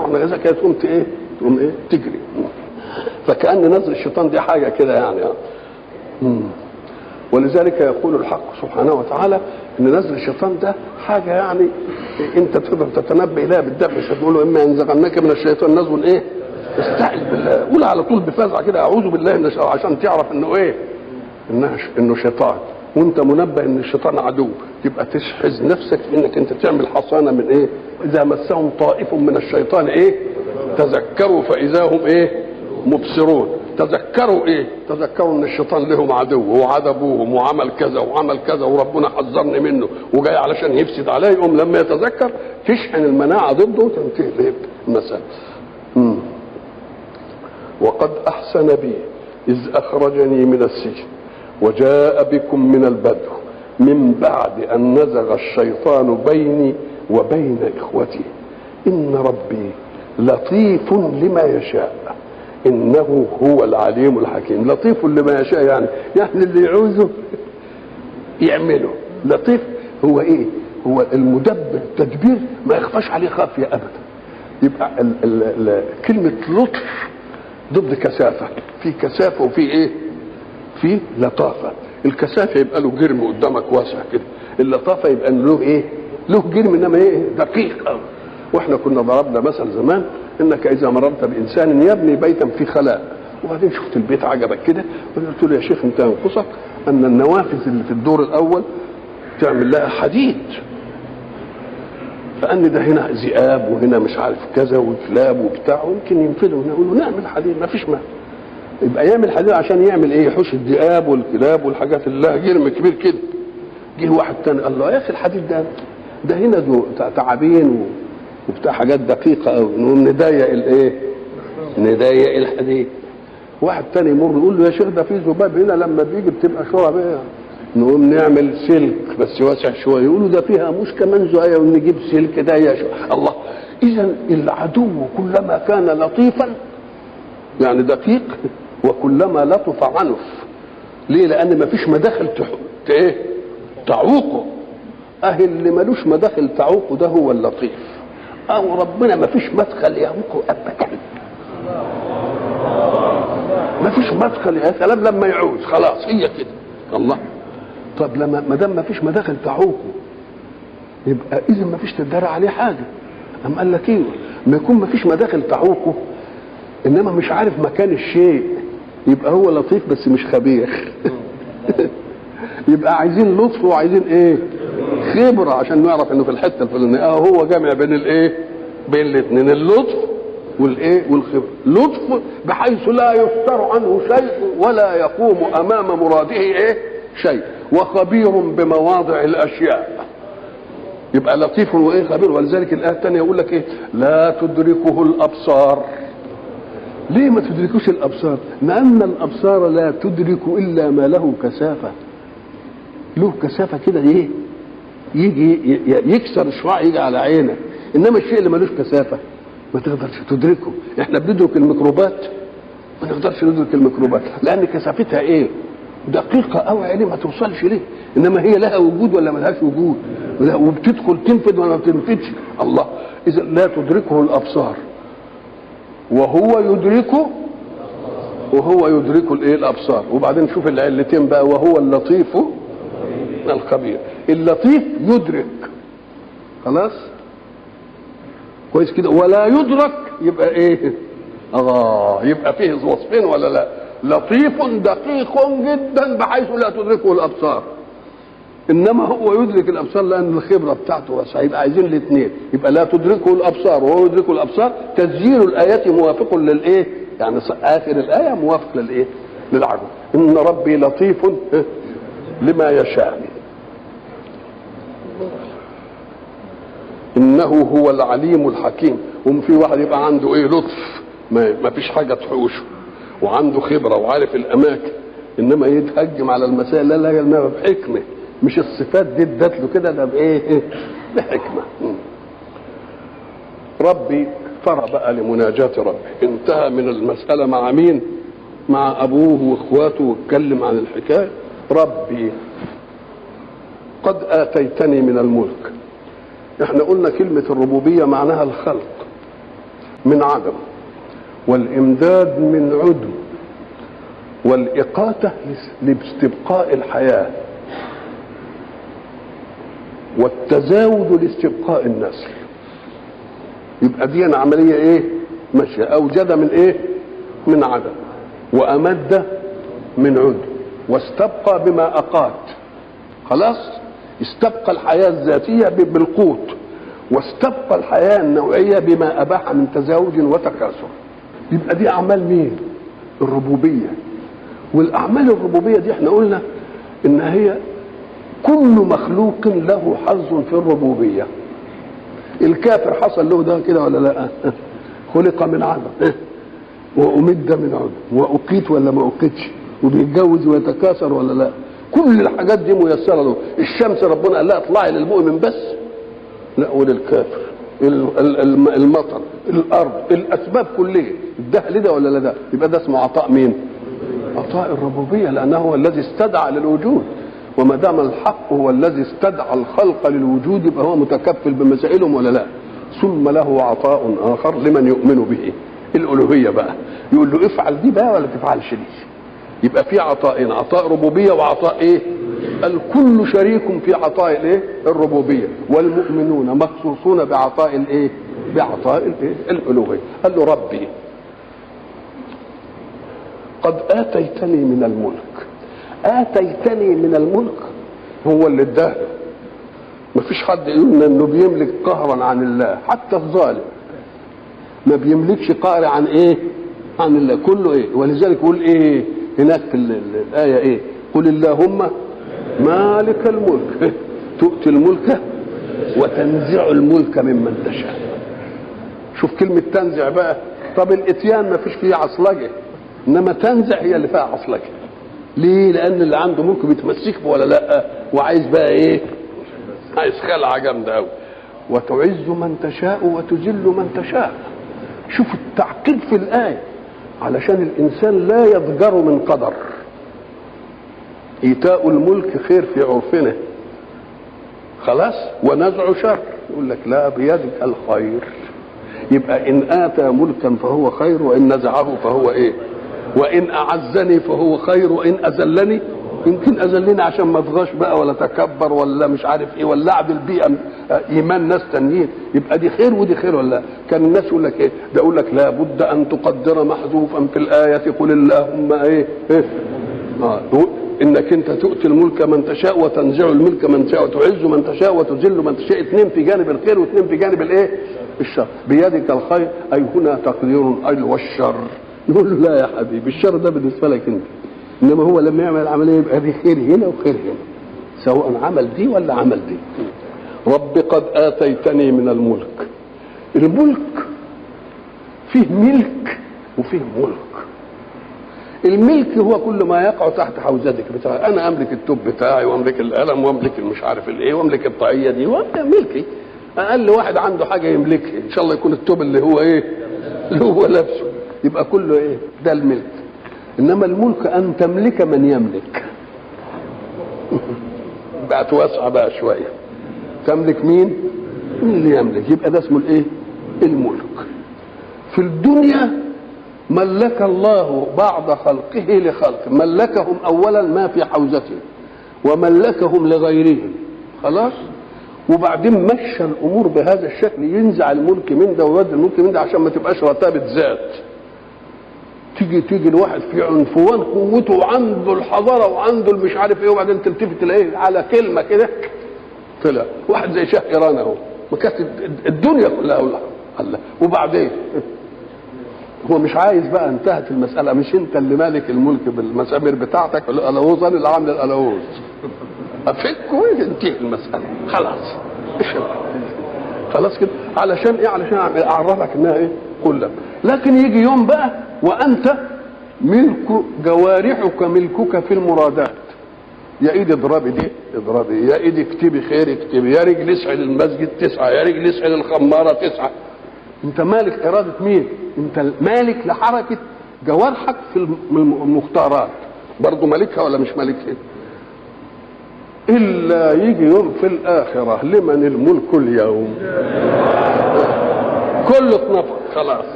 رحنا كذا كده تقوم ت- ايه تقوم ايه تجري فكأن نزل الشيطان دي حاجة كده يعني مم. ولذلك يقول الحق سبحانه وتعالى ان نزل الشيطان ده حاجه يعني انت تقدر تتنبه اليها بالدفع مش هتقول له اما ينزغنك من الشيطان نزغ ايه؟ استعذ بالله قول على طول بفزع كده اعوذ بالله من الشيطان عشان تعرف انه ايه؟ انها ش- انه شيطان وانت منبه ان الشيطان عدو تبقى تشحذ نفسك في انك انت تعمل حصانه من ايه؟ اذا مسهم طائف من الشيطان ايه؟ تذكروا فاذا هم ايه؟ مبصرون تذكروا ايه؟ تذكروا ان الشيطان لهم عدو وعد ابوهم وعمل كذا وعمل كذا وربنا حذرني منه وجاي علشان يفسد عليه يقوم لما يتذكر تشحن المناعه ضده وتنتهي الايه؟ المسألة. مم. وقد احسن بي اذ اخرجني من السجن وجاء بكم من البدو من بعد ان نزغ الشيطان بيني وبين اخوتي ان ربي لطيف لما يشاء انه هو العليم الحكيم لطيف لما يشاء يعني يعني اللي يعوزه يعمله لطيف هو ايه هو المدبر التدبير ما يخفاش عليه خافيه ابدا يبقى ال ال ال كلمه لطف ضد كثافه في كثافه وفي ايه في لطافه الكثافه يبقى له جرم قدامك واسع كده اللطافه يبقى إن له ايه له جرم انما ايه دقيق قوي واحنا كنا ضربنا مثل زمان انك اذا مررت بانسان يبني بيتا في خلاء وبعدين شفت البيت عجبك كده قلت له يا شيخ انت ينقصك ان النوافذ اللي في الدور الاول تعمل لها حديد فان ده هنا ذئاب وهنا مش عارف كذا وكلاب وبتاع ويمكن ينفذوا هنا يقولوا نعمل حديد ما فيش مانع يبقى يعمل حديد عشان يعمل ايه يحوش الذئاب والكلاب والحاجات اللي لها جرم كبير كده جه واحد تاني قال له يا اخي الحديد ده ده هنا دو تعابين و- وبتاع حاجات دقيقه قوي نقوم نضيق الايه نضيق الحديد واحد تاني يمر يقول له يا شيخ ده في ذباب هنا لما بيجي بتبقى شرب ايه نقوم نعمل سلك بس واسع شويه يقولوا ده فيها مش كمان زوايا ونجيب سلك ده يا شو. الله اذا العدو كلما كان لطيفا يعني دقيق وكلما لطف عنف ليه لان ما فيش مداخل تح... ت- ايه تعوقه اهل اللي ملوش مداخل تعوقه ده هو اللطيف او ربنا ما فيش مدخل يعوقه ابدا ما فيش مدخل يا سلام لما يعوز خلاص هي كده الله طب لما ما دام ما فيش مداخل تعوقه يبقى اذا ما فيش تدار عليه حاجه أم قال لك ايه ما يكون ما فيش مداخل تعوقه انما مش عارف مكان الشيء يبقى هو لطيف بس مش خبير يبقى عايزين لطف وعايزين ايه خبره عشان نعرف انه في الحته الفلانيه اه هو جامع بين الايه بين الاثنين اللطف والايه والخبره لطف بحيث لا يفتر عنه شيء ولا يقوم امام مراده ايه شيء وخبير بمواضع الاشياء يبقى لطيف وايه خبير ولذلك الايه الثانيه يقول لك ايه لا تدركه الابصار ليه ما تدركوش الابصار لان الابصار لا تدرك الا ما له كثافه له كثافه كده ايه يجي ي- ي- يكسر الشعاع يجي على عينك انما الشيء اللي ملوش كثافه ما تقدرش تدركه احنا بندرك الميكروبات ما نقدرش ندرك الميكروبات لان كثافتها ايه دقيقة قوي يعني ما توصلش ليه انما هي لها وجود ولا ملهاش وجود لا وبتدخل تنفذ ولا ما تنفذش الله اذا لا تدركه الابصار وهو يدركه وهو يدرك الايه الابصار وبعدين شوف العلتين بقى وهو اللطيف الخبير اللطيف يدرك خلاص كويس كده ولا يدرك يبقى ايه اه يبقى فيه وصفين ولا لا لطيف دقيق جدا بحيث لا تدركه الابصار انما هو يدرك الابصار لان الخبره بتاعته واسعه يبقى عايزين الاثنين يبقى لا تدركه الابصار وهو يدرك الابصار تسجيل الايات موافق للايه يعني ص- اخر الايه موافق للايه للعجب ان ربي لطيف لما يشاء انه هو العليم الحكيم وفي في واحد يبقى عنده ايه لطف ما, ما فيش حاجه تحوشه وعنده خبره وعارف الاماكن انما يتهجم على المسائل لا لا لا بحكمه مش الصفات دي ادت له كده ده بايه بحكمه مم. ربي فرى بقى لمناجاة ربه انتهى من المسألة مع مين مع أبوه وإخواته واتكلم عن الحكاية ربي قد آتيتني من الملك احنا قلنا كلمة الربوبية معناها الخلق من عدم والامداد من عدم والاقاته لاستبقاء الحياه والتزاوج لاستبقاء النسل يبقى دي عمليه ايه ماشيه اوجد من ايه من عدم وامد من عدم واستبقى بما اقات خلاص استبقى الحياه الذاتيه بالقوت واستبقى الحياه النوعيه بما اباح من تزاوج وتكاثر يبقى دي اعمال مين الربوبيه والاعمال الربوبيه دي احنا قلنا ان هي كل مخلوق له حظ في الربوبيه الكافر حصل له ده كده ولا لا خلق من عدم وامد من عدم واقيت ولا ما اقيتش وبيتجوز ويتكاثر ولا لا كل الحاجات دي ميسره له الشمس ربنا قال لها اطلعي للمؤمن بس لا وللكافر المطر الارض الاسباب كلها اداها لده ولا لا ده يبقى ده اسمه عطاء مين عطاء الربوبيه لانه هو الذي استدعى للوجود وما دام الحق هو الذي استدعى الخلق للوجود يبقى هو متكفل بمسائلهم ولا لا ثم له عطاء اخر لمن يؤمن به الالوهيه بقى يقول له افعل دي بقى ولا تفعلش دي يبقى في عطاءين عطاء ربوبيه وعطاء ايه الكل شريك في عطاء الايه الربوبيه والمؤمنون مخصوصون بعطاء الايه بعطاء الايه الالوهيه قال له ربي قد اتيتني من الملك اتيتني من الملك هو اللي اداه ما فيش حد يقول انه بيملك قهرا عن الله حتى الظالم ما بيملكش قهر عن ايه عن الله كله ايه ولذلك يقول ايه هناك في الايه ايه قل اللهم مالك الملك تؤتي الملك وتنزع الملك ممن تشاء شوف كلمة تنزع بقى طب الاتيان ما فيش فيه عصلجة انما تنزع هي اللي فيها عصلجة ليه لان اللي عنده ملك بيتمسك به ولا لا وعايز بقى ايه عايز خلعة جامدة قوي وتعز من تشاء وتذل من تشاء شوف التعقيد في الآية علشان الإنسان لا يضجر من قدر إيتاء الملك خير في عرفنا خلاص ونزع شر يقول لك لا بيدك الخير يبقى إن آتى ملكا فهو خير وإن نزعه فهو إيه وإن أعزني فهو خير وإن أذلني يمكن أذلني عشان ما اطغاش بقى ولا تكبر ولا مش عارف ايه ولا اعدل بيه ايمان ناس تانيين يبقى دي خير ودي خير ولا لا كان الناس يقول لك ايه ده يقول لك لابد ان تقدر محذوفا في الايه قل اللهم ايه, إيه؟ آه. انك انت تؤتي الملك من تشاء وتنزع الملك من تشاء وتعز من تشاء وتذل من تشاء اثنين في جانب الخير واثنين في جانب الايه الشر بيدك الخير اي هنا تقدير اي والشر نقول له لا يا حبيبي الشر ده بالنسبه لك انت انما هو لما يعمل العمليه يبقى دي خير هنا وخير هنا سواء عمل دي ولا عمل دي رب قد اتيتني من الملك الملك فيه ملك وفيه ملك الملك هو كل ما يقع تحت حوزتك بتاعي انا املك التوب بتاعي واملك القلم واملك المش عارف الايه واملك الطاقيه دي وده ملكي اقل واحد عنده حاجه يملكها ان شاء الله يكون التوب اللي هو ايه اللي هو لابسه يبقى كله ايه ده الملك انما الملك ان تملك من يملك بقت واسعه بقى شويه تملك مين مين اللي يملك يبقى ده اسمه الايه الملك في الدنيا ملك الله بعض خلقه لخلق ملكهم اولا ما في حوزته وملكهم لغيرهم خلاص وبعدين مشى الامور بهذا الشكل ينزع الملك من ده ويودي الملك من ده عشان ما تبقاش رتابه ذات تيجي تيجي الواحد في عنفوان قوته وعنده الحضاره وعنده المش عارف ايه وبعدين تلتفت تلاقيه على كلمه كده طلع واحد زي شاه ايران اهو ما كانت الدنيا كلها الله وبعدين هو مش عايز بقى انتهت المساله مش انت اللي مالك الملك بالمسامير بتاعتك الالوز انا اللي عامل الالوز افك وتنتهي المساله خلاص خلاص كده علشان ايه علشان اعرفك انها ايه كلها لكن يجي يوم بقى وانت ملك جوارحك ملكك في المرادات يا ايدي اضربي دي اضربي يا ايدي اكتبي خير اكتبي يا رجل اسعي للمسجد تسعى يا رجل اسعي للخماره تسعى انت مالك اراده مين انت مالك لحركه جوارحك في المختارات برضه مالكها ولا مش مالكها الا يجي يوم في الاخره لمن الملك اليوم كله اتنفض خلاص